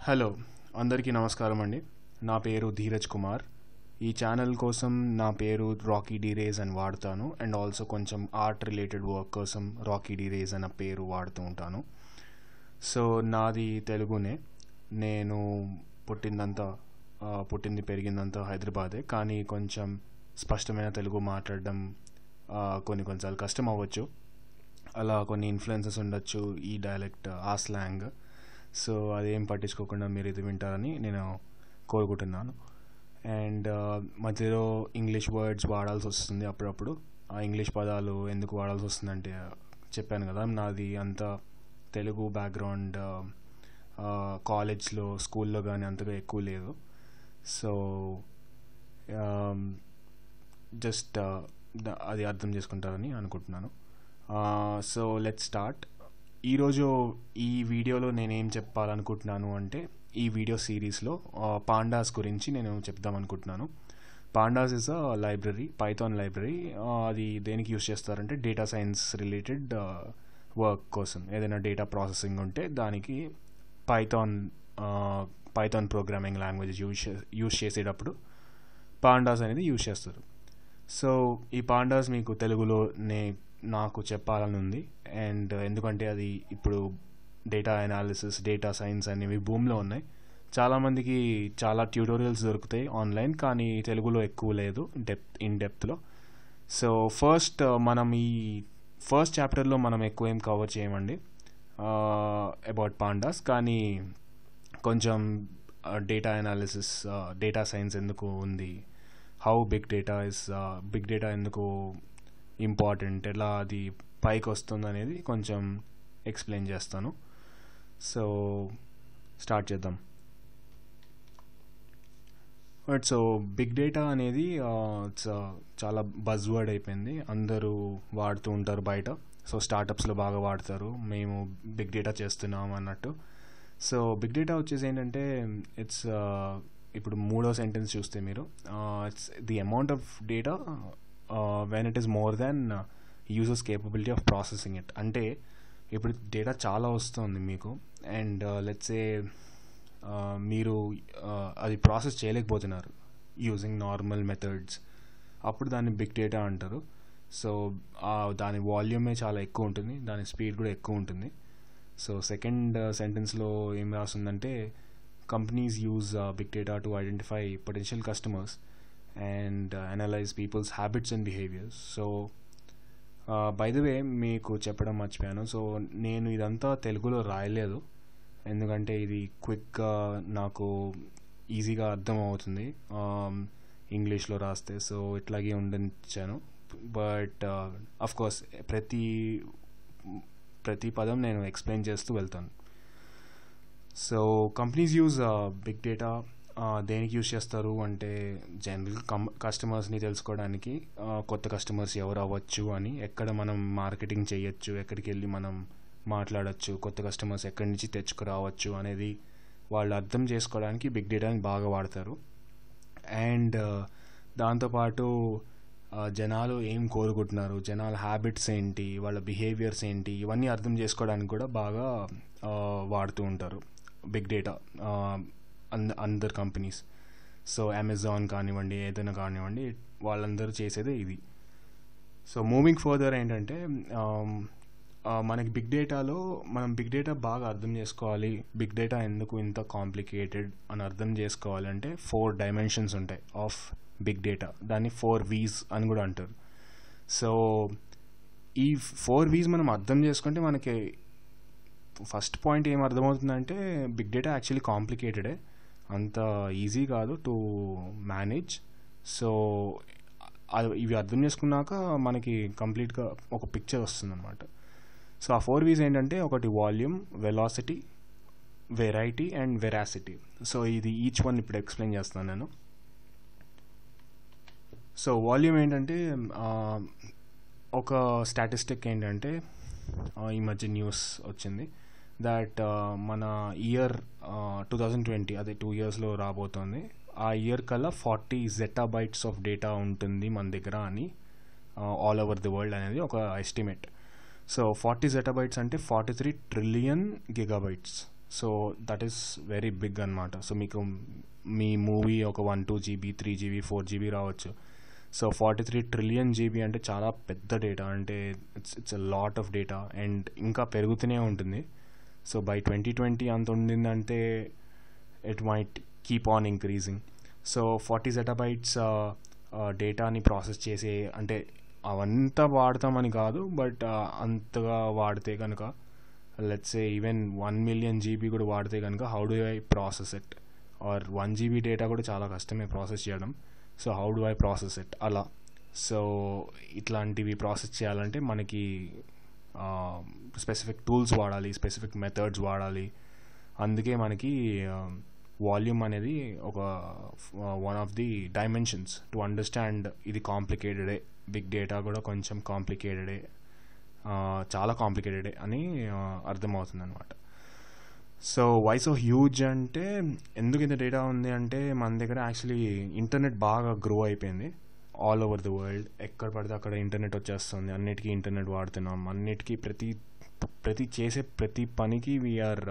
hello అందరికీ నమస్కారం అండి నా పేరు ధీరజ్ కుమార్ ఈ ఛానల్ కోసం నా పేరు రాకీ డి రేజ్ అని వాడతాను అండ్ ఆల్సో కొంచెం ఆర్ట్ రిలేటెడ్ వర్క్ కోసం రాకీ డి రేజ్ అన్న పేరు వాడుతూ ఉంటాను సో నాది తెలుగునే నేను పుట్టిందంతా ఆ, పుట్టింది పెరిగిందంతా హైదరాబాదే కానీ కొంచెం స్పష్టమైన తెలుగు మాట్లాడడం ఆ, కొన్ని కొన్నిసార్లు కష్టం అవ్వచ్చు అలా కొన్ని ఇన్ఫ్లుయెన్సెస్ ఉండొచ్చు ఈ డైలెక్ట్ ఆ స్లాంగ్ సో అదేం పట్టించుకోకుండా మీరు ఇది వింటారని నేను కోరుకుంటున్నాను అండ్ మధ్యలో ఇంగ్లీష్ వర్డ్స్ వాడాల్సి వస్తుంది అప్పుడప్పుడు ఆ ఇంగ్లీష్ పదాలు ఎందుకు వాడాల్సి వస్తుందంటే చెప్పాను కదా నాది అంత తెలుగు బ్యాక్గ్రౌండ్ కాలేజ్లో స్కూల్లో కానీ అంతగా ఎక్కువ లేదు సో జస్ట్ అది అర్థం చేసుకుంటారని అనుకుంటున్నాను సో లెట్ స్టార్ట్ ఈరోజు ఈ వీడియోలో నేనేం చెప్పాలనుకుంటున్నాను అంటే ఈ వీడియో సిరీస్లో పాండాస్ గురించి నేను చెప్దాం అనుకుంటున్నాను Pandas is a library Python library అది దేనికి యూస్ చేస్తారంటే డేటా సైన్స్ రిలేటెడ్ వర్క్ కోసం ఏదైనా డేటా ప్రాసెసింగ్ ఉంటే దానికి Python Python programming language use use చేసేటప్పుడు పాండాస్ అనేది యూజ్ చేస్తారు సో ఈ పాండాస్ మీకు తెలుగులో నే నాకు చెప్పాలని ఉంది అండ్ ఎందుకంటే అది ఇప్పుడు డేటా అనాలిసిస్ డేటా సైన్స్ అనేవి భూమిలో ఉన్నాయి చాలామందికి చాలా ట్యూటోరియల్స్ దొరుకుతాయి ఆన్లైన్ కానీ తెలుగులో ఎక్కువ లేదు డెప్త్ ఇన్ డెప్త్లో సో ఫస్ట్ మనం ఈ ఫస్ట్ చాప్టర్లో మనం ఎక్కువ ఏం కవర్ చేయమండి అబౌట్ పాండాస్ కానీ కొంచెం డేటా అనాలిసిస్ డేటా సైన్స్ ఎందుకు ఉంది how big data is big data ఎందుకు ఇంపార్టెంట్ ఎలా అది పైకి వస్తుంది అనేది కొంచెం ఎక్స్ప్లెయిన్ చేస్తాను సో స్టార్ట్ చేద్దాం రైట్ సో బిగ్ డేటా అనేది ఇట్స్ చాలా బజ్ వర్డ్ అయిపోయింది అందరూ వాడుతూ ఉంటారు బయట సో స్టార్టప్స్లో బాగా వాడతారు మేము బిగ్ డేటా చేస్తున్నాం అన్నట్టు సో బిగ్ డేటా వచ్చేసి ఏంటంటే ఇట్స్ ఇప్పుడు మూడో సెంటెన్స్ చూస్తే మీరు it's the amount of data when it is more than users capability of processing it అంటే ఇప్పుడు డేటా చాలా వస్తుంది మీకు అండ్ లెట్స్ ఏ మీరు అది ప్రాసెస్ చేయలేకపోతున్నారు యూజింగ్ నార్మల్ మెథడ్స్ అప్పుడు దాన్ని బిగ్ డేటా అంటారు సో దాని వాల్యూమే చాలా ఎక్కువ ఉంటుంది దాని స్పీడ్ కూడా ఎక్కువ ఉంటుంది సో సెకండ్ సెంటెన్స్లో ఏం రాస్తుందంటే companies use big data to identify potential customers and analyse peoples habits and behaviours so by the way మీకు చెప్పడం మర్చిపోయాను సో నేను ఇదంతా తెలుగులో రాయలేదు ఎందుకంటే ఇది క్విక్గా నాకు ఈజీగా అర్థం అవుతుంది ఇంగ్లీష్లో రాస్తే సో ఇట్లాగే ఉండనిచ్చాను బట్ అఫ్ కోర్స్ ప్రతి ప్రతి పదం నేను ఎక్స్ప్లెయిన్ చేస్తూ వెళ్తాను so companies use big data దేనికి యూజ్ చేస్తారు అంటే జనరల్ కం కస్టమర్స్ని తెలుసుకోవడానికి కొత్త కస్టమర్స్ ఎవరు అవ్వచ్చు అని ఎక్కడ మనం మార్కెటింగ్ చేయొచ్చు ఎక్కడికి వెళ్ళి మనం మాట్లాడచ్చు కొత్త కస్టమర్స్ ఎక్కడి నుంచి తెచ్చుకురావచ్చు అనేది వాళ్ళు అర్థం చేసుకోవడానికి బిగ్ డేటాని బాగా వాడతారు అండ్ దాంతోపాటు జనాలు ఏం కోరుకుంటున్నారు జనాల హ్యాబిట్స్ ఏంటి వాళ్ళ బిహేవియర్స్ ఏంటి ఇవన్నీ అర్థం చేసుకోవడానికి కూడా బాగా వాడుతూ ఉంటారు బిగ్ డేటా అంద అందర్ కంపెనీస్ సో అమెజాన్ కానివ్వండి ఏదైనా కానివ్వండి వాళ్ళందరూ చేసేదే ఇది సో మూవింగ్ ఫర్దర్ ఏంటంటే మనకి బిగ్ డేటాలో మనం బిగ్ డేటా బాగా అర్థం చేసుకోవాలి బిగ్ డేటా ఎందుకు ఇంత కాంప్లికేటెడ్ అని అర్థం చేసుకోవాలంటే ఫోర్ డైమెన్షన్స్ ఉంటాయి ఆఫ్ బిగ్ డేటా దాన్ని ఫోర్ వీస్ అని కూడా అంటారు సో ఈ ఫోర్ వీస్ మనం అర్థం చేసుకుంటే మనకి ఫస్ట్ పాయింట్ ఏం అర్థమవుతుందంటే బిగ్ డేటా యాక్చువల్లీ కాంప్లికేటెడే అంత ఈజీ కాదు టు మేనేజ్ సో ఇవి అర్థం చేసుకున్నాక మనకి కంప్లీట్గా ఒక పిక్చర్ వస్తుందన్నమాట సో ఆ ఫోర్ వీస్ ఏంటంటే ఒకటి volume velocity variety and veracity so ఇది ఈచ్ వన్ ఇప్పుడు ఎక్స్ప్లెయిన్ చేస్తాను నేను సో వాల్యూమ్ ఏంటంటే ఒక స్టాటిస్టిక్ ఏంటంటే ఈ మధ్య న్యూస్ వచ్చింది దట్ మన ఇయర్ టూ థౌజండ్ ట్వంటీ అదే టూ ఇయర్స్లో రాబోతోంది ఆ ఇయర్ కల్లా ఫార్టీ జెటాబైట్స్ ఆఫ్ డేటా ఉంటుంది మన దగ్గర అని ఆల్ ఓవర్ ది వరల్డ్ అనేది ఒక ఎస్టిమేట్ సో ఫార్టీ జెటాబైట్స్ అంటే forty three trillion gigabytes so that is very big అనమాట సో మీకు మీ మూవీ ఒక one two GB three GB four GB రావచ్చు so forty three trillion GB అంటే చాలా పెద్ద డేటా అంటే it's it's a lot of data and ఇంకా పెరుగుతూనే ఉంటుంది సో బై ట్వంటీ ట్వంటీ అంత ఉండిందంటే it might keep on increasing so forty zettabytes డేటాని ప్రాసెస్ చేసే అంటే అవంతా వాడతామని కాదు బట్ అంతగా వాడితే కనుక let's even one million GB కూడా వాడితే కనుక how do I process it or one GB data కూడా చాలా కష్టమే ప్రాసెస్ చేయడం so how do I process it అలా సో ఇట్లాంటివి ప్రాసెస్ చేయాలంటే మనకి స్పెసిఫిక్ టూల్స్ వాడాలి స్పెసిఫిక్ మెథడ్స్ వాడాలి అందుకే మనకి వాల్యూమ్ అనేది ఒక one of the dimensions to understand ఇది కాంప్లికేటెడే బిగ్ డేటా కూడా కొంచెం కాంప్లికేటెడే చాలా కాంప్లికేటెడే అని అర్థమవుతుంది అనమాట సో వై సో హ్యూజ్ అంటే ఎందుకు ఇంత డేటా ఉంది అంటే మన దగ్గర యాక్చువల్లీ ఇంటర్నెట్ బాగా గ్రో అయిపోయింది ఆల్ ఓవర్ ది వరల్డ్ ఎక్కడ పడితే అక్కడ ఇంటర్నెట్ వచ్చేస్తుంది అన్నిటికీ ఇంటర్నెట్ వాడుతున్నాం అన్నిటికీ ప్రతి ప్రతి చేసే ప్రతి పనికి వీఆర్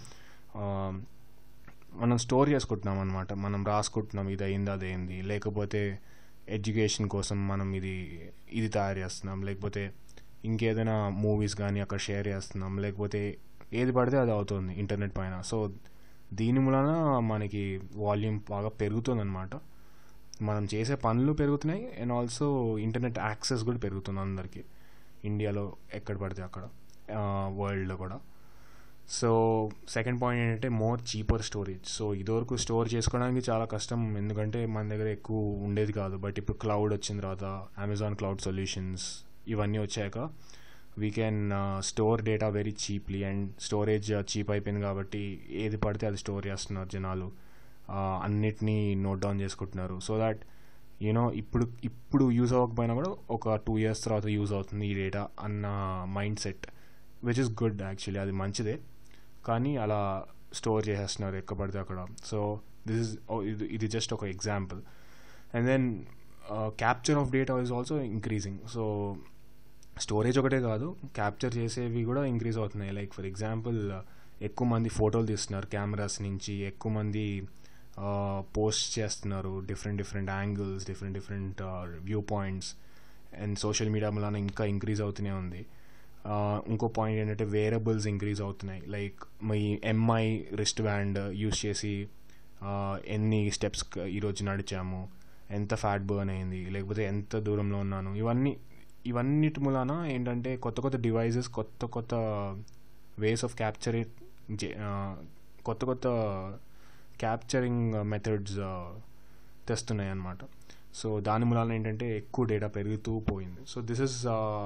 మనం స్టోర్ చేసుకుంటున్నాం అనమాట మనం రాసుకుంటున్నాం ఇది అయింది అది అయింది లేకపోతే ఎడ్యుకేషన్ కోసం మనం ఇది ఇది తయారు చేస్తున్నాం లేకపోతే ఇంకేదైనా మూవీస్ కానీ అక్కడ షేర్ చేస్తున్నాం లేకపోతే ఏది పడితే అది అవుతుంది ఇంటర్నెట్ పైన సో దీని మూలన మనకి వాల్యూమ్ బాగా పెరుగుతుంది అనమాట మనం చేసే పనులు పెరుగుతున్నాయి అండ్ ఆల్సో ఇంటర్నెట్ యాక్సెస్ కూడా పెరుగుతుంది అందరికీ ఇండియాలో ఎక్కడ పడితే అక్కడ వరల్డ్లో కూడా సో సెకండ్ పాయింట్ ఏంటంటే మోర్ చీపర్ స్టోరేజ్ సో ఇదివరకు స్టోర్ చేసుకోవడానికి చాలా కష్టం ఎందుకంటే మన దగ్గర ఎక్కువ ఉండేది కాదు బట్ ఇప్పుడు క్లౌడ్ వచ్చిన తర్వాత అమెజాన్ క్లౌడ్ సొల్యూషన్స్ ఇవన్నీ వచ్చాక we can store data very cheaply and storage cheap అయిపోయింది కాబట్టి ఏది పడితే అది స్టోర్ చేస్తున్నారు జనాలు అన్నిటినీ నోట్ డౌన్ చేసుకుంటున్నారు సో దాట్ యూనో ఇప్పుడు ఇప్పుడు యూజ్ అవ్వకపోయినా కూడా ఒక టూ ఇయర్స్ తర్వాత యూజ్ అవుతుంది ఈ డేటా అన్న mindset which is good actually అది మంచిదే కానీ అలా స్టోర్ చేసేస్తున్నారు ఎక్కడ పడితే అక్కడ సో దిస్ ఇస్ ఇది ఇది జస్ట్ ఒక example and then capture of data is also increasing so storage ఒకటే కాదు క్యాప్చర్ చేసేవి కూడా ఇంక్రీజ్ అవుతున్నాయి లైక్ ఫర్ ఎగ్జాంపుల్ ఎక్కువ మంది ఫోటోలు తీస్తున్నారు కెమెరాస్ నుంచి ఎక్కువ మంది పోస్ట్ చేస్తున్నారు different different angles different different viewpoints and social media వలన ఇంకా ఇంక్రీజ్ అవుతూనే ఉంది ఇంకో పాయింట్ ఏంటంటే వేరబుల్స్ ఇంక్రీజ్ అవుతున్నాయి లైక్ మీ ఎంఐ రిస్ట్ బ్యాండ్ యూస్ చేసి ఎన్ని స్టెప్స్ ఈరోజు నడిచాము ఎంత ఫ్యాట్ బర్న్ అయింది లేకపోతే ఎంత దూరంలో ఉన్నాను ఇవన్నీ ఇవన్నిటి మూలాన ఏంటంటే కొత్త కొత్త డివైజెస్ కొత్త కొత్త వేస్ ఆఫ్ క్యాప్చర్ కొత్త కొత్త క్యాప్చరింగ్ మెథడ్స్ తెస్తున్నాయి అన్నమాట సో దాని మూలాన ఏంటంటే ఎక్కువ డేటా పెరుగుతూ పోయింది so this is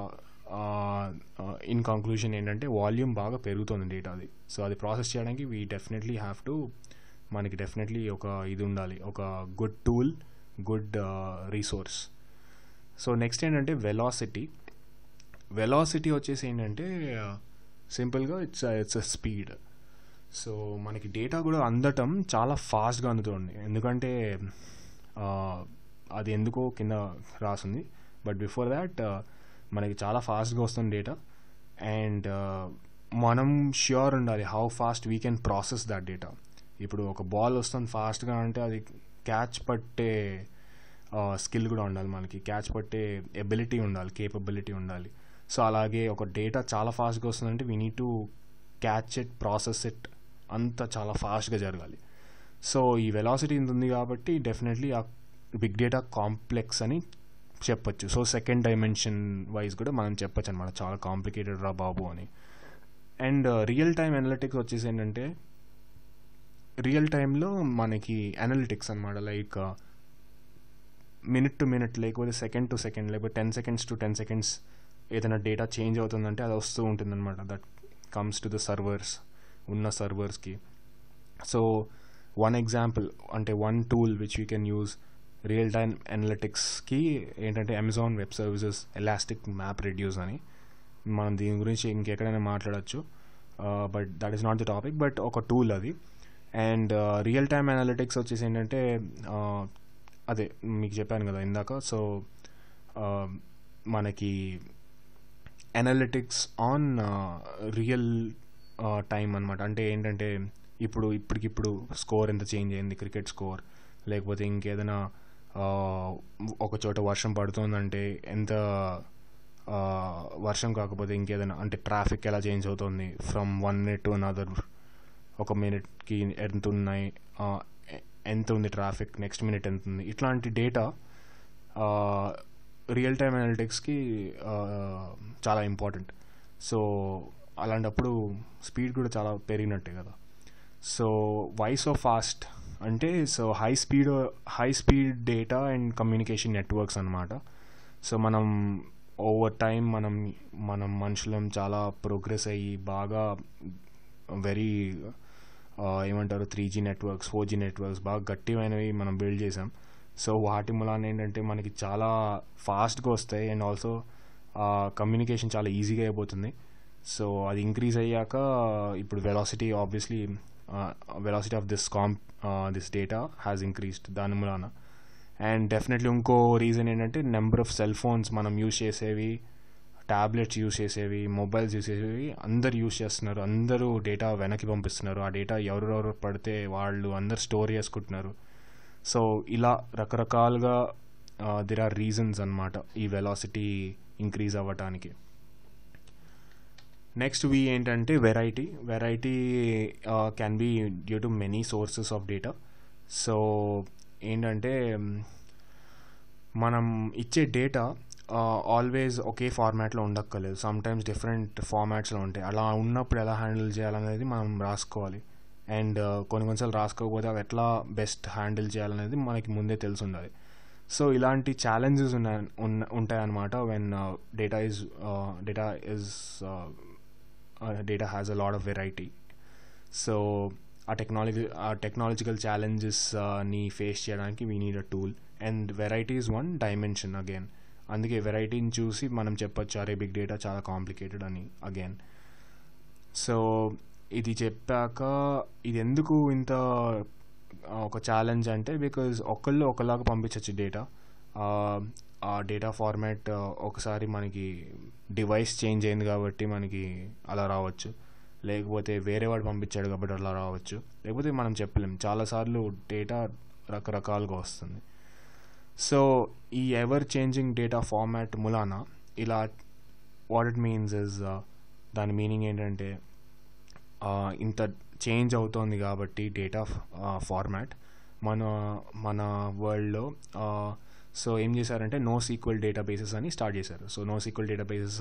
in conclusion ఏంటంటే వాల్యూమ్ బాగా పెరుగుతుంది డేటాది సో అది ప్రాసెస్ చేయడానికి వీ డెఫినెట్లీ హ్యావ్ టు మనకి డెఫినెట్లీ ఒక ఇది ఉండాలి ఒక good tool good resource so next ఏంటంటే వెలాసిటీ వెలాసిటీ వచ్చేసి ఏంటంటే సింపుల్గా it's it's a speed so మనకి డేటా కూడా అందటం చాలా ఫాస్ట్గా అందుతుంది ఎందుకంటే అది ఎందుకో కింద రాసింది బట్ బిఫోర్ దాట్ మనకి చాలా ఫాస్ట్గా వస్తుంది డేటా అండ్ మనం ష్యూర్ ఉండాలి how fast we can process that data ఇప్పుడు ఒక బాల్ వస్తుంది ఫాస్ట్గా అంటే అది క్యాచ్ పట్టే స్కిల్ కూడా ఉండాలి మనకి క్యాచ్ పట్టే ఎబిలిటీ ఉండాలి కేపబిలిటీ ఉండాలి సో అలాగే ఒక డేటా చాలా ఫాస్ట్గా వస్తుందంటే we need to catch it process it అంత చాలా ఫాస్ట్గా జరగాలి సో ఈ వెలాసిటీ ఇంత ఉంది కాబట్టి డెఫినెట్లీ ఆ బిగ్ డేటా కాంప్లెక్స్ అని చెప్పొచ్చు సో సెకండ్ డైమెన్షన్ వైజ్ కూడా మనం చెప్పొచ్చు అనమాట చాలా కాంప్లికేటెడ్ రా బాబు అని అండ్ రియల్ టైం అనలిటిక్స్ వచ్చేసి ఏంటంటే రియల్ టైంలో మనకి అనలిటిక్స్ అనమాట లైక్ మినిట్ టు మినిట్ లేకపోతే సెకండ్ టు సెకండ్ లేకపోతే ten seconds to ten seconds ఏదైనా డేటా చేంజ్ అవుతుందంటే అది వస్తూ ఉంటుంది అనమాట that comes to the servers ఉన్న సర్వర్స్కి సో వన్ ఎగ్జాంపుల్ అంటే one tool which we can use real time అనలిటిక్స్కి ఏంటంటే Amazon web services elastic map reduce అని మనం దీని గురించి ఇంకెక్కడైనా మాట్లాడచ్చు but that is not the topic but ఒక టూల్ అది అండ్ రియల్ టైమ్ అనలిటిక్స్ వచ్చేసి ఏంటంటే అదే మీకు చెప్పాను కదా ఇందాక సో మనకి అనలిటిక్స్ ఆన్ రియల్ టైం అనమాట అంటే ఏంటంటే ఇప్పుడు ఇప్పటికిప్పుడు స్కోర్ ఎంత చేంజ్ అయింది క్రికెట్ స్కోర్ లేకపోతే ఇంకేదైనా ఆ, ఒక చోట వర్షం పడుతుందంటే ఎంత ఆ, వర్షం కాకపోతే ఇంకేదైనా అంటే ట్రాఫిక్ ఎలా చేంజ్ అవుతుంది from one minute to another ఒక మినిట్కి ఎంత ఉన్నాయి ఆ, ఎ- ఎంత ఉంది ట్రాఫిక్ నెక్స్ట్ మినిట్ ఎంత ఉంది ఇట్లాంటి డేటా రియల్ టైమ్ అనలిటిక్స్కి చాలా ఇంపార్టెంట్ సో అలాంటప్పుడు స్పీడ్ కూడా చాలా పెరిగినట్టే కదా సో వై సో ఫాస్ట్ అంటే so high speed high speed data and communication networks అనమాట సో మనం ఓవర్ టైం మనం మనం మనుషులం చాలా ప్రోగ్రెస్ అయ్యి బాగా వెరీ ఏమంటారు three G networks four G networks బాగా గట్టిమైనవి మనం బిల్డ్ చేసాం సో వాటి మూలాన ఏంటంటే మనకి చాలా ఫాస్ట్గా వస్తాయి అండ్ ఆల్సో కమ్యూనికేషన్ చాలా ఈజీగా అయిపోతుంది సో అది ఇంక్రీజ్ అయ్యాక ఇప్పుడు velocity obviously velocity of this comp this data has increased దాని మూలాన అండ్ డెఫినెట్లీ ఇంకో రీజన్ ఏంటంటే నెంబర్ ఆఫ్ సెల్ ఫోన్స్ మనం యూజ్ చేసేవి ట్యాబ్లెట్స్ యూజ్ చేసేవి మొబైల్స్ యూజ్ చేసేవి అందరు యూజ్ చేస్తున్నారు అందరూ డేటా వెనక్కి పంపిస్తున్నారు ఆ డేటా ఎవరెవరు పడితే వాళ్ళు అందరు స్టోర్ చేసుకుంటున్నారు సో ఇలా రకరకాలుగా దిర్ ఆర్ రీజన్స్ అనమాట ఈ వెలాసిటీ ఇంక్రీజ్ అవ్వటానికి నెక్స్ట్ వి ఏంటంటే variety variety can be due to many sources of data so ఏంటంటే మ్, మనం ఇచ్చే డేటా ఆల్వేస్ ఒకే ఫార్మాట్లో ఉండక్కర్లేదు సమ్ టైమ్స్ డిఫరెంట్ ఫార్మాట్స్లో ఉంటాయి అలా ఉన్నప్పుడు ఎలా హ్యాండిల్ చేయాలనేది మనం రాసుకోవాలి అండ్ కొన్ని కొన్నిసార్లు రాసుకోకపోతే అవి ఎట్లా బెస్ట్ హ్యాండిల్ చేయాలనేది మనకి ముందే తెలిసి ఉండాలి సో ఇలాంటి ఛాలెంజెస్ ఉన్న ఉన్న ఉంటాయన్నమాట when data is data is data has a lot of variety so uh technology uh technological challenges ని ఫేస్ చేయడానికి we need a tool and variety is one dimension again అందుకే వెరైటీని చూసి మనం చెప్పొచ్చు అరే బిగ్ డేటా చాలా కాంప్లికేటెడ్ అని అగైన్ సో ఇది చెప్పాక ఇది ఎందుకు ఇంత ఆ, ఒక ఛాలెంజ్ అంటే బికాజ్ ఒకళ్ళు ఒకలాగా పంపించవచ్చు డేటా ఆ డేటా ఫార్మాట్ ఒకసారి మనకి డివైస్ చేంజ్ అయింది కాబట్టి మనకి అలా రావచ్చు లేకపోతే వేరే వాడు పంపించాడు కాబట్టి అలా రావచ్చు లేకపోతే మనం చెప్పలేం చాలాసార్లు డేటా రకరకాలుగా వస్తుంది సో ఈ ఎవర్ చేంజింగ్ డేటా ఫార్మాట్ ములాన ఇలా వాట్ ఇట్ మీన్స్ ఇస్ దాని మీనింగ్ ఏంటంటే ఆ, ఇంత చేంజ్ అవుతోంది కాబట్టి డేటా ఫార్మాట్ మన మన వరల్డ్లో సో ఏం చేశారంటే నో సీక్వెల్ డేటాబేసెస్ అని స్టార్ట్ చేశారు సో నో సీక్వెల్ డేటాబేసెస్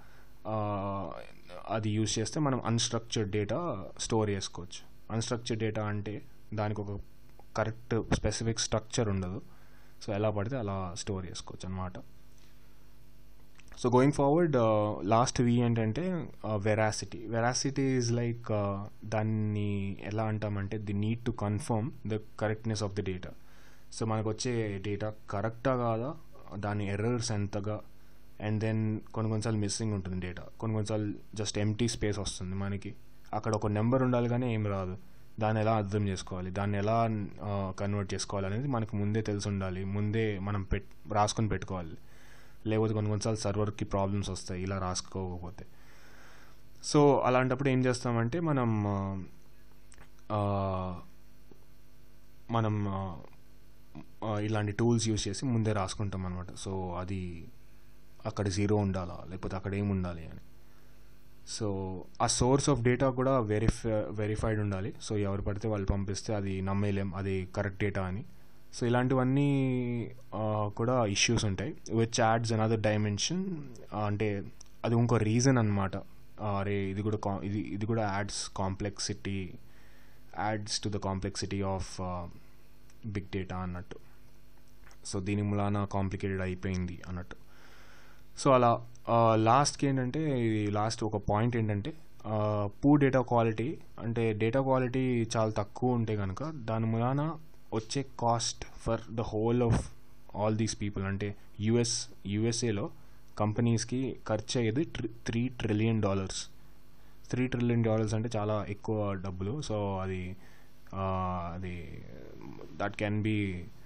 అది యూజ్ చేస్తే మనం అన్స్ట్రక్చర్డ్ డేటా స్టోర్ చేసుకోవచ్చు అన్స్ట్రక్చర్డ్ డేటా అంటే దానికి ఒక కరెక్ట్ స్పెసిఫిక్ స్ట్రక్చర్ ఉండదు సో ఎలా పడితే అలా స్టోర్ చేసుకోవచ్చు అనమాట so going forward last V ఏంటంటే వెరాసిటీ వెరాసిటీ ఈజ్ లైక్ దాన్ని ఎలా అంటామంటే the need to confirm the correctness of the data so మనకు వచ్చే డేటా కరెక్టా కాదా దాని ఎర్రర్స్ ఎంతగా అండ్ దెన్ కొన్ని కొన్నిసార్లు మిస్సింగ్ ఉంటుంది డేటా కొన్ని కొన్నిసార్లు జస్ట్ ఎంటీ స్పేస్ వస్తుంది మనకి అక్కడ ఒక నెంబర్ ఉండాలి కానీ ఏం రాదు దాన్ని ఎలా అర్థం చేసుకోవాలి దాన్ని ఎలా కన్వర్ట్ చేసుకోవాలి అనేది మనకు ముందే తెలిసి ఉండాలి ముందే మనం పెట్ రాసుకొని పెట్టుకోవాలి లేకపోతే కొన్ని కొన్నిసార్లు సర్వర్కి ప్రాబ్లమ్స్ వస్తాయి ఇలా రాసుకోకపోతే సో అలాంటప్పుడు ఏం చేస్తామంటే మనం ఆ, మనం ఆ, ఆ, ఇలాంటి టూల్స్ యూస్ చేసి ముందే రాసుకుంటాం అనమాట సో అది అక్కడ జీరో ఉండాలా లేకపోతే అక్కడ ఏమి ఉండాలి అని so uh source of data కూడా వెరిఫై వెరిఫైడ్ ఉండాలి సో ఎవరు పడితే వాళ్ళు పంపిస్తే అది నమ్మేయలేం అది కరెక్ట్ డేటా అని సో ఇలాంటివన్నీ ఆ, కూడా ఇష్యూస్ ఉంటాయి విచ్ యాడ్స్ అనదర్ డైమెన్షన్ అంటే అది ఇంకో రీజన్ అనమాట అరే ఇది కూడా కా- ఇది ఇది కూడా adds complexity adds to the complexity of big data అన్నట్టు సో దీని మూలాన కాంప్లికేటెడ్ అయిపోయింది అన్నట్టు సో అలా లాస్ట్కి ఏంటంటే ఇది లాస్ట్ ఒక పాయింట్ ఏంటంటే పూ డేటా క్వాలిటీ అంటే డేటా క్వాలిటీ చాలా తక్కువ ఉంటే కనుక దాని మూలాన వచ్చే cost for the whole of all these people అంటే యుఎస్ యుఎస్ఏలో కంపెనీస్కి ఖర్చు అయ్యేది three trillion dollars three trillion dollars అంటే చాలా ఎక్కువ డబ్బులు సో అది ఆ, అది దట్ క్యాన్ బి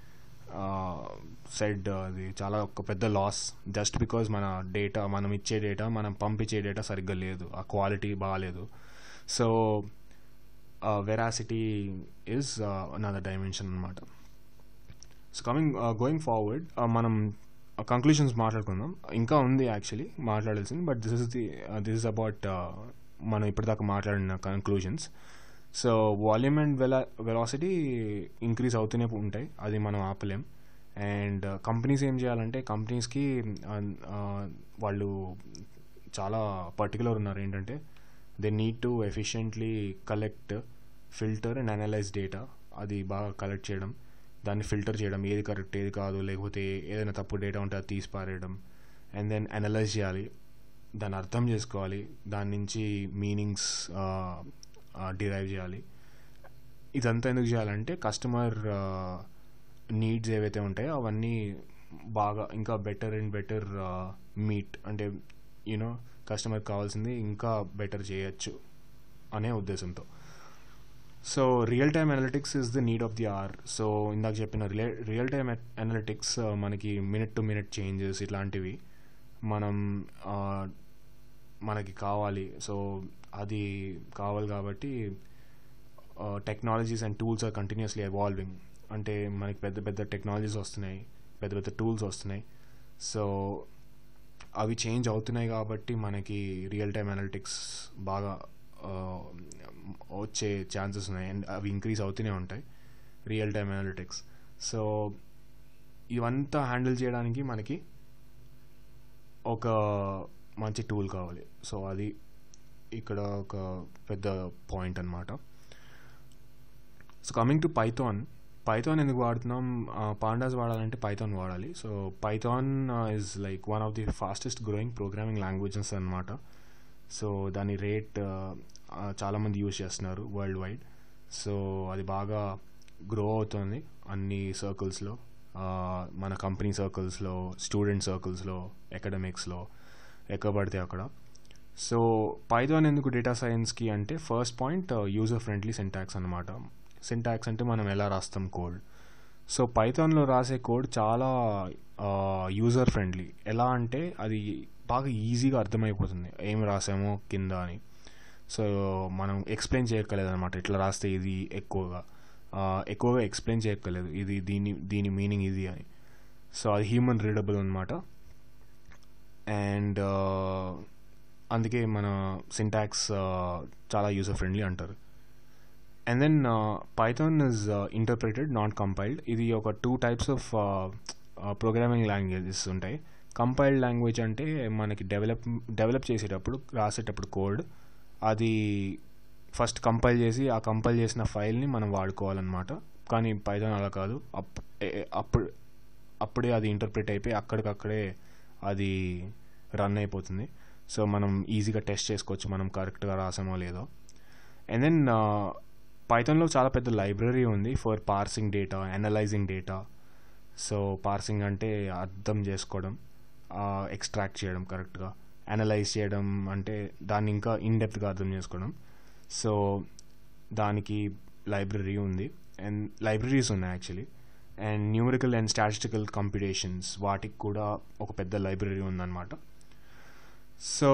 సెడ్ అది చాలా ఒక పెద్ద లాస్ జస్ట్ బికాజ్ మన డేటా మనం ఇచ్చే డేటా మనం పంపించే డేటా సరిగ్గా లేదు ఆ క్వాలిటీ బాగాలేదు so veracity is another dimension అనమాట సో కమింగ్ గోయింగ్ ఫార్వర్డ్ మనం కంక్లూషన్స్ మాట్లాడుకుందాం ఇంకా ఉంది యాక్చువల్లీ మాట్లాడాల్సింది but this is the this is about మనం ఇప్పటిదాకా మాట్లాడిన కంక్లూషన్స్ సో వాల్యూమ్ అండ్ వెలా వెలాసిటీ ఇంక్రీజ్ అవుతూనే ఉంటాయి అది మనం ఆపలేం అండ్ కంపెనీస్ ఏం చేయాలంటే కంపెనీస్కి వాళ్ళు చాలా పర్టికులర్ ఉన్నారు ఏంటంటే they need to efficiently collect filter and analyze data అది బాగా కలెక్ట్ చేయడం దాన్ని ఫిల్టర్ చేయడం ఏది కరెక్ట్ ఏది కాదు లేకపోతే ఏదైనా తప్పు డేటా ఉంటే అది తీసి పారేయడం అండ్ దెన్ అనలైజ్ చేయాలి దాన్ని అర్థం చేసుకోవాలి దాని నుంచి మీనింగ్స్ డిరైవ్ చేయాలి ఇదంతా ఎందుకు చేయాలంటే కస్టమర్ నీడ్స్ ఏవైతే ఉంటాయో అవన్నీ బాగా ఇంకా బెటర్ అండ్ బెటర్ మీట్ అంటే యూనో కస్టమర్కి కావాల్సింది ఇంకా బెటర్ చేయొచ్చు అనే ఉద్దేశంతో so real time analytics is the need of the hour so ఇందాక చెప్పిన రియల్ రియల్ టైమ్ అనలిటిక్స్ మనకి మినిట్ టు మినిట్ చేంజెస్ ఇట్లాంటివి మనం మనకి కావాలి సో అది కావాలి కాబట్టి technologies and tools are continuously evolving అంటే మనకి పెద్ద పెద్ద టెక్నాలజీస్ వస్తున్నాయి పెద్ద పెద్ద టూల్స్ వస్తున్నాయి సో అవి చేంజ్ అవుతున్నాయి కాబట్టి మనకి రియల్ టైమ్ అనలిటిక్స్ బాగా వచ్చే ఛాన్సెస్ ఉన్నాయి అండ్ అవి ఇంక్రీజ్ అవుతూనే ఉంటాయి రియల్ టైమ్ అనలిటిక్స్ సో ఇవంతా హ్యాండిల్ చేయడానికి మనకి ఒక మంచి టూల్ కావాలి సో అది ఇక్కడ ఒక పెద్ద పాయింట్ అనమాట so coming to Python Python ఎందుకు వాడుతున్నాం పాండాస్ వాడాలంటే పైథాన్ వాడాలి so Python is like one of the fastest growing programming languages అనమాట సో దాని రేట్ చాలామంది యూజ్ చేస్తున్నారు వరల్డ్ వైడ్ సో అది బాగా గ్రో అవుతుంది అన్ని సర్కిల్స్లో మన కంపెనీ సర్కిల్స్లో స్టూడెంట్ సర్కిల్స్లో అకాడమిక్స్లో ఎక్కడ పడితే అక్కడ సో పైథాన్ ఎందుకు డేటా సైన్స్కి అంటే first point user friendly syntax అనమాట సింటాక్స్ అంటే మనం ఎలా రాస్తాం కోడ్ సో పైథాన్లో రాసే కోడ్ చాలా యూజర్ ఫ్రెండ్లీ ఎలా అంటే అది బాగా ఈజీగా అర్థమైపోతుంది ఏం రాసామో కింద అని సో మనం ఎక్స్ప్లెయిన్ చేయక్కర్లేదు అనమాట ఇట్లా రాస్తే ఇది ఎక్కువగా ఎక్కువగా ఎక్స్ప్లెయిన్ చేయక్కర్లేదు ఇది దీని దీని మీనింగ్ ఇది అని సో అది హ్యూమన్ రీడబుల్ అనమాట అండ్ అందుకే మన సింటాక్స్ చాలా యూజర్ ఫ్రెండ్లీ అంటారు and then Python is interpreted not compiled ఇది ఒక two types of programming languages ఉంటాయి కంపైల్డ్ లాంగ్వేజ్ అంటే మనకి డెవలప్ డెవలప్ చేసేటప్పుడు రాసేటప్పుడు కోడ్ అది ఫస్ట్ కంపైల్ చేసి ఆ కంపైల్ చేసిన ఫైల్ని మనం వాడుకోవాలన్నమాట కానీ పైథాన్ అలా కాదు అప్పుడు అప్పుడే అది ఇంటర్ప్రిట్ అయిపోయి అక్కడికక్కడే అది రన్ అయిపోతుంది సో మనం ఈజీగా టెస్ట్ చేసుకోవచ్చు మనం కరెక్ట్గా రాసామో లేదో అండ్ దెన్ పైథాన్లో చాలా పెద్ద లైబ్రరీ ఉంది for parsing data analyzing data so parsing అంటే అర్థం చేసుకోవడం ఎక్స్ట్రాక్ట్ చేయడం కరెక్ట్గా అనలైజ్ చేయడం అంటే దాన్ని ఇంకా ఇన్డెప్త్గా అర్థం చేసుకోవడం సో దానికి లైబ్రరీ ఉంది అండ్ లైబ్రరీస్ ఉన్నాయి actually and numerical and statistical computations వాటికి కూడా ఒక పెద్ద లైబ్రరీ ఉందన్నమాట సో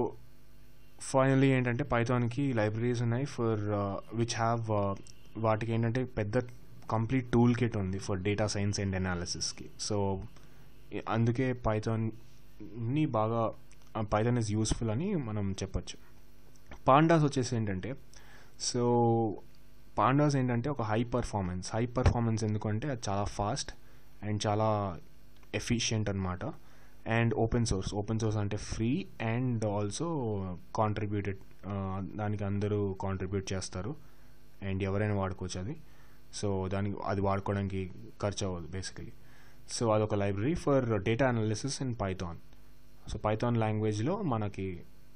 ఫైనలీ ఏంటంటే పైథాన్కి లైబ్రరీస్ ఉన్నాయి ఫర్ విచ్ హ్యావ్ వాటికి ఏంటంటే పెద్ద కంప్లీట్ టూల్ కిట్ ఉంది ఫర్ డేటా సైన్స్ అండ్ అనాలిసిస్కి సో అందుకే పైథాన్ని బాగా పైథాన్ ఇస్ యూస్ఫుల్ అని మనం చెప్పచ్చు పాండాస్ వచ్చేసి ఏంటంటే సో పాండాస్ ఏంటంటే ఒక హై పర్ఫార్మెన్స్ హై పర్ఫార్మెన్స్ ఎందుకంటే అది చాలా ఫాస్ట్ అండ్ చాలా ఎఫిషియంట్ అనమాట and open source open source అంటే ఫ్రీ అండ్ ఆల్సో కాంట్రిబ్యూటెడ్ దానికి అందరూ కాంట్రిబ్యూట్ చేస్తారు అండ్ ఎవరైనా వాడుకోవచ్చు అది సో దానికి అది వాడుకోవడానికి ఖర్చు అవ్వదు బేసికలీ సో అదొక library for data analysis in Python so Python లాంగ్వేజ్లో మనకి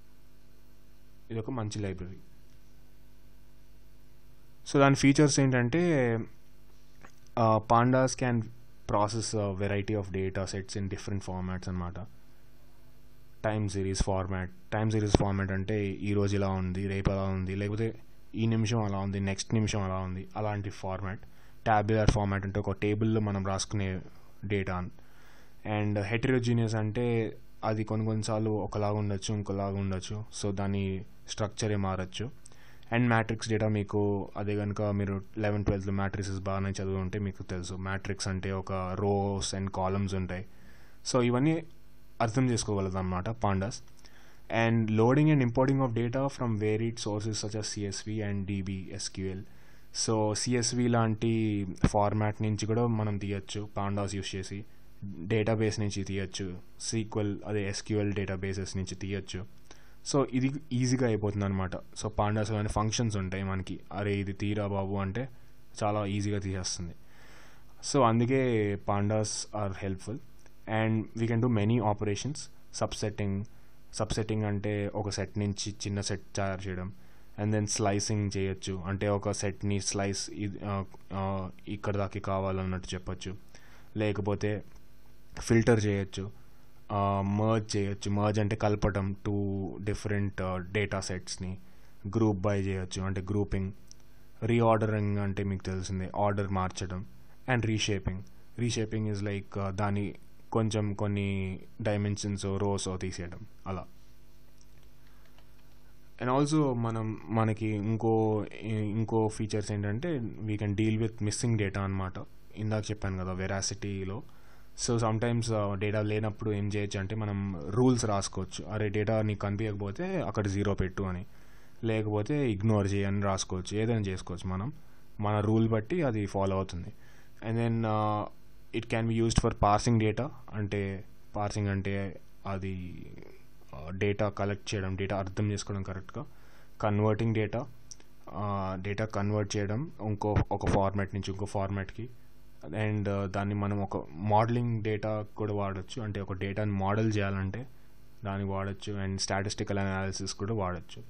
ఇది ఒక మంచి లైబ్రరీ సో దాని ఫీచర్స్ ఏంటంటే pandas can process variety of data sets in different formats అనమాట time series format time series format అంటే ఈరోజు ఇలా ఉంది రేపు అలా ఉంది లేకపోతే ఈ నిమిషం అలా ఉంది నెక్స్ట్ నిమిషం అలా ఉంది అలాంటి ఫార్మాట్ ట్యాబులర్ ఫార్మాట్ అంటే ఒక టేబుల్లో మనం రాసుకునే డేటా అండ్ హెటరోజీనియస్ అంటే అది కొన్ని కొన్నిసార్లు ఒకలాగా ఉండొచ్చు ఇంకోలాగా ఉండొచ్చు సో దాని స్ట్రక్చరే మారచ్చు అండ్ మ్యాట్రిక్స్ డేటా మీకు అదే కనుక మీరు లెవెన్ ట్వెల్త్లో మ్యాట్రిక్సెస్ బాగానే చదువు ఉంటే మీకు తెలుసు మ్యాట్రిక్స్ అంటే ఒక రోస్ అండ్ కాలమ్స్ ఉంటాయి సో ఇవన్నీ అర్థం చేసుకోగలదు అనమాట pandas and loading and importing of data from varied sources such as CSV and DB SQL so CSV లాంటి ఫార్మాట్ నుంచి కూడా మనం తీయచ్చు పాండాస్ యూస్ చేసి డేటాబేస్ నుంచి తీయచ్చు సీక్వెల్ అదే ఎస్క్యూఎల్ డేటాబేసెస్ నుంచి తీయచ్చు సో ఇది ఈజీగా అయిపోతుంది అనమాట సో పాండాస్ అనే ఫంక్షన్స్ ఉంటాయి మనకి అరే ఇది తీరా బాబు అంటే చాలా ఈజీగా తీసేస్తుంది సో అందుకే pandas are helpful and we can do many operations subsetting subsetting అంటే ఒక సెట్ నుంచి చిన్న సెట్ తయారు చేయడం అండ్ దెన్ స్లైసింగ్ చేయొచ్చు అంటే ఒక సెట్ని స్లైస్ ఇక్కడ దాకా కావాలన్నట్టు చెప్పొచ్చు లేకపోతే ఫిల్టర్ చేయొచ్చు మర్జ్ చేయొచ్చు మర్జ్ అంటే కలపటం టూ డిఫరెంట్ డేటా సెట్స్ని గ్రూప్ బై చేయొచ్చు అంటే గ్రూపింగ్ రీఆర్డరింగ్ అంటే మీకు తెలిసిందే ఆర్డర్ మార్చడం and reshaping reshaping is like దాని కొంచెం కొన్ని డైమెన్షన్స్ రోస్ తీసేయడం అలా అండ్ ఆల్సో మనం మనకి ఇంకో ఇంకో ఫీచర్స్ ఏంటంటే we can deal with missing data అనమాట ఇందాక చెప్పాను కదా వెరాసిటీలో సో సమ్టైమ్స్ డేటా లేనప్పుడు ఏం చేయొచ్చు అంటే మనం రూల్స్ రాసుకోవచ్చు అరే డేటా నీకు కనిపించకపోతే అక్కడ జీరో పెట్టు అని లేకపోతే ఇగ్నోర్ చేయని రాసుకోవచ్చు ఏదైనా చేసుకోవచ్చు మనం మన రూల్ బట్టి అది ఫాలో అవుతుంది and then it can be used for parsing data అంటే పార్సింగ్ అంటే అది డేటా కలెక్ట్ చేయడం డేటా అర్థం చేసుకోవడం కరెక్ట్గా కన్వర్టింగ్ డేటా డేటా కన్వర్ట్ చేయడం ఇంకో ఒక ఫార్మాట్ నుంచి ఇంకో ఫార్మాట్కి అండ్ దాన్ని మనం ఒక మోడలింగ్ డేటా కూడా వాడచ్చు అంటే ఒక డేటాని మోడల్ చేయాలంటే దానికి వాడచ్చు అండ్ స్టాటిస్టికల్ అనాలిసిస్ కూడా వాడచ్చు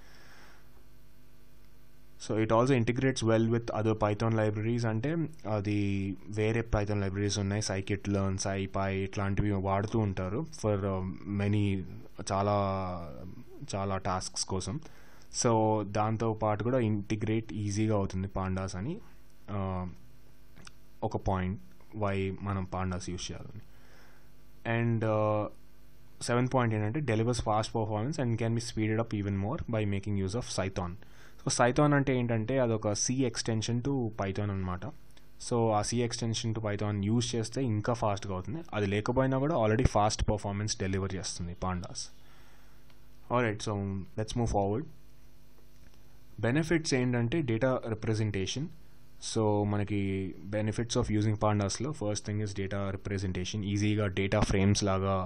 so it also integrates well with other Python libraries అంటే అది వేరే పైథాన్ లైబ్రరీస్ ఉన్నాయి సైకిట్ లర్న్ సైపై ఇట్లాంటివి వాడుతూ ఉంటారు ఫర్ మెనీ చాలా చాలా టాస్క్స్ కోసం సో దాంతో పాటు కూడా ఇంటిగ్రేట్ ఈజీగా అవుతుంది పాండాస్ అని ఒక పాయింట్ వై మనం పాండాస్ యూస్ చేయాలని అండ్ సెవెంత్ పాయింట్ ఏంటంటే delivers fast performance and can be speeded up even more by making use of Cython so Cython అంటే ఏంటంటే అదొక సి ఎక్స్టెన్షన్ టు పైథాన్ అనమాట so uh C extension to Python use చేస్తే ఇంకా ఫాస్ట్గా అవుతుంది అది లేకపోయినా కూడా ఆల్రెడీ ఫాస్ట్ పర్ఫార్మెన్స్ డెలివర్ చేస్తుంది pandas right so let's move forward benefits ఏంటంటే డేటా రిప్రజెంటేషన్ సో మనకి బెనిఫిట్స్ ఆఫ్ యూజింగ్ పాండాస్లో first thing is data representation ఈజీగా డేటా ఫ్రేమ్స్ లాగా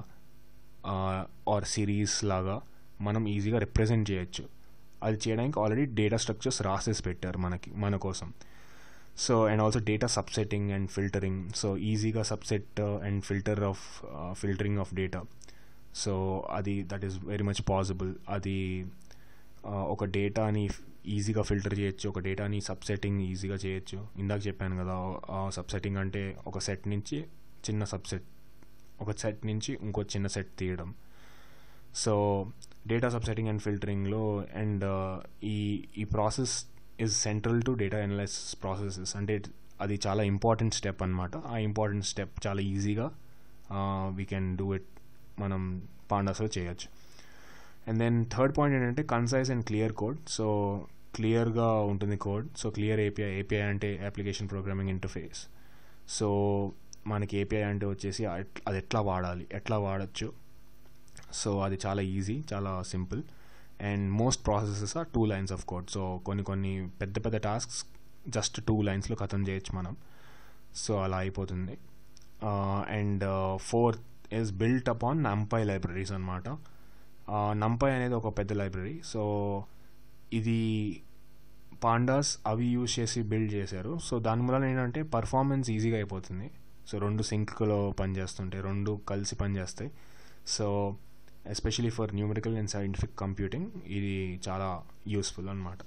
ఆర్ సిరీస్ లాగా మనం ఈజీగా రిప్రజెంట్ చేయొచ్చు అది చేయడానికి ఆల్రెడీ డేటా స్ట్రక్చర్స్ రాసేసి పెట్టారు మనకి మన కోసం so and also data subsetting and filtering so ఈజీగా subset and filter of filtering of data so అది that is very much possible అది ఒక డేటాని ఈజీగా ఫిల్టర్ చేయొచ్చు ఒక డేటాని సబ్సెట్టింగ్ ఈజీగా చేయొచ్చు ఇందాక చెప్పాను కదా సబ్సెట్టింగ్ అంటే ఒక సెట్ నుంచి చిన్న సబ్సెట్ ఒక సెట్ నుంచి ఇంకో చిన్న సెట్ తీయడం సో డేటా సబ్సెట్టింగ్ అండ్ ఫిల్టరింగ్లో అండ్ ఈ ఈ process is central to data analysis processes అంటే అది చాలా ఇంపార్టెంట్ స్టెప్ అనమాట ఆ ఇంపార్టెంట్ స్టెప్ చాలా ఈజీగా వీ కెన్ డూ ఇట్ మనం పాండాస్లో చేయొచ్చు అండ్ దెన్ థర్డ్ పాయింట్ ఏంటంటే concise and clear code so క్లియర్గా ఉంటుంది code so clear API API అంటే అప్లికేషన్ ప్రోగ్రామింగ్ ఇంటర్ఫేస్ సో మనకి ఏపీఐ అంటే వచ్చేసి అది ఎట్లా వాడాలి ఎట్లా వాడచ్చు సో అది చాలా ఈజీ చాలా simple and most processes are two lines of code so కొన్ని కొన్ని పెద్ద పెద్ద టాస్క్స్ జస్ట్ టూ లైన్స్లో ఖతం చేయొచ్చు మనం సో అలా అయిపోతుంది and fourth is built upon NumPy libraries అనమాట నంపై అనేది ఒక పెద్ద లైబ్రరీ సో ఇది పాండాస్ అవి యూజ్ చేసి బిల్డ్ చేశారు సో దాని వలన ఏంటంటే పర్ఫార్మెన్స్ ఈజీగా అయిపోతుంది సో రెండు సింక్లో పనిచేస్తుంటాయి రెండు కలిసి పనిచేస్తాయి so especially for numerical and scientific computing ఇది చాలా యూస్ఫుల్ అనమాట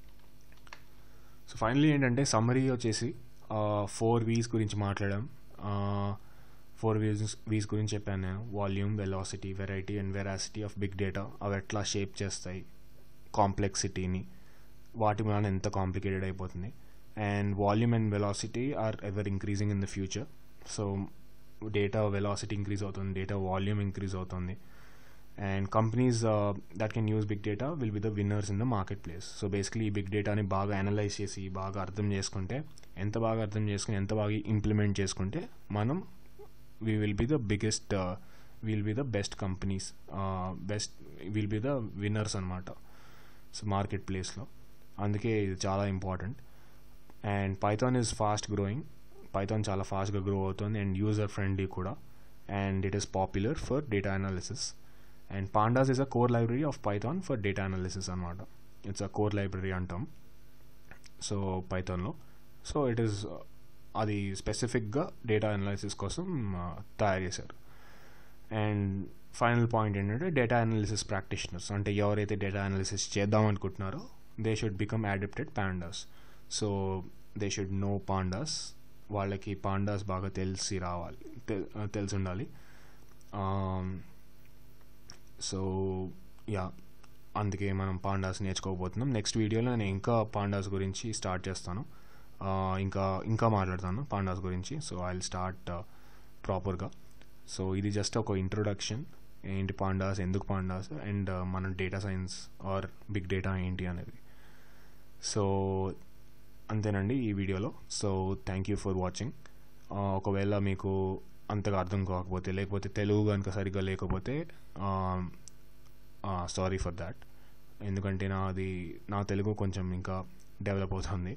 సో ఫైనలీ ఏంటంటే సమ్మరీ వచ్చేసి ఫోర్ వీస్ గురించి మాట్లాడాం ఫోర్ వీస్ వీస్ గురించి చెప్పాను నేను volume velocity variety and veracity of big data అవి ఎట్లా షేప్ చేస్తాయి కాంప్లెక్సిటీని వాటి వలన ఎంత కాంప్లికేటెడ్ అయిపోతుంది and volume and velocity are ever increasing in the future so data velocity increase అవుతుంది డేటా వాల్యూమ్ ఇంక్రీజ్ అవుతుంది and companies that can use big data will be the winners in the marketplace so basically ఈ big డేటాని బాగా analyse చేసి బాగా అర్థం చేసుకుంటే ఎంత బాగా అర్థం చేసుకుని ఎంత బాగా ఇంప్లిమెంట్ చేసుకుంటే మనం we will be the biggest will be the best companies best will be the winners అనమాట సో మార్కెట్ ప్లేస్లో అందుకే ఇది చాలా important and Python is fast growing Python చాలా ఫాస్ట్గా గ్రో అవుతుంది అండ్ యూజర్ ఫ్రెండ్లీ కూడా and it is popular for data analysis and pandas is a core library of Python for data analysis అనమాట it's a core library అంటాం so పైథాన్లో so it is అది స్పెసిఫిక్గా data analysis కోసం తయారు చేశారు and final point ఏంటంటే data analysis practitioners అంటే ఎవరైతే డేటా అనాలిసిస్ చేద్దాం అనుకుంటున్నారో they should become adapted pandas so they should know pandas వాళ్ళకి పాండాస్ బాగా తెలిసి రావాలి తెలిసి ఉండాలి సో యా అందుకే మనం పాండాస్ నేర్చుకోకపోతున్నాం నెక్స్ట్ వీడియోలో నేను ఇంకా పాండాస్ గురించి స్టార్ట్ చేస్తాను ఇంకా ఇంకా మాట్లాడతాను పాండాస్ గురించి సో ఐ విల్ స్టార్ట్ ప్రాపర్గా సో ఇది జస్ట్ ఒక ఇంట్రొడక్షన్ ఏంటి పాండాస్ ఎందుకు పాండాస్ అండ్ మన data science or big data ఏంటి అనేది సో అంతేనండి ఈ వీడియోలో so thank you for watching ఒకవేళ మీకు అంతగా అర్థం కాకపోతే లేకపోతే తెలుగు కనుక సరిగ్గా లేకపోతే సారీ ఫర్ దాట్ ఎందుకంటే నాది నా తెలుగు కొంచెం ఇంకా డెవలప్ అవుతుంది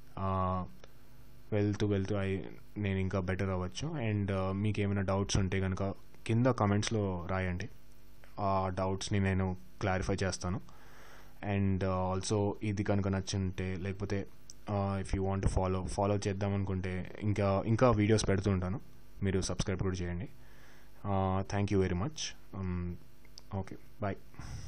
వెళ్తూ వెళ్తూ ఐ నేను ఇంకా బెటర్ అవ్వచ్చు అండ్ మీకు ఏమైనా డౌట్స్ ఉంటే కనుక కింద కమెంట్స్లో రాయండి ఆ డౌట్స్ని నేను క్లారిఫై చేస్తాను అండ్ ఆల్సో ఇది కనుక నచ్చుంటే లేకపోతే if you want follow follow చేద్దాం అనుకుంటే ఇంకా ఇంకా వీడియోస్ పెడుతుంటాను మీరు సబ్స్క్రైబ్ కూడా చేయండి thank you very much okay bye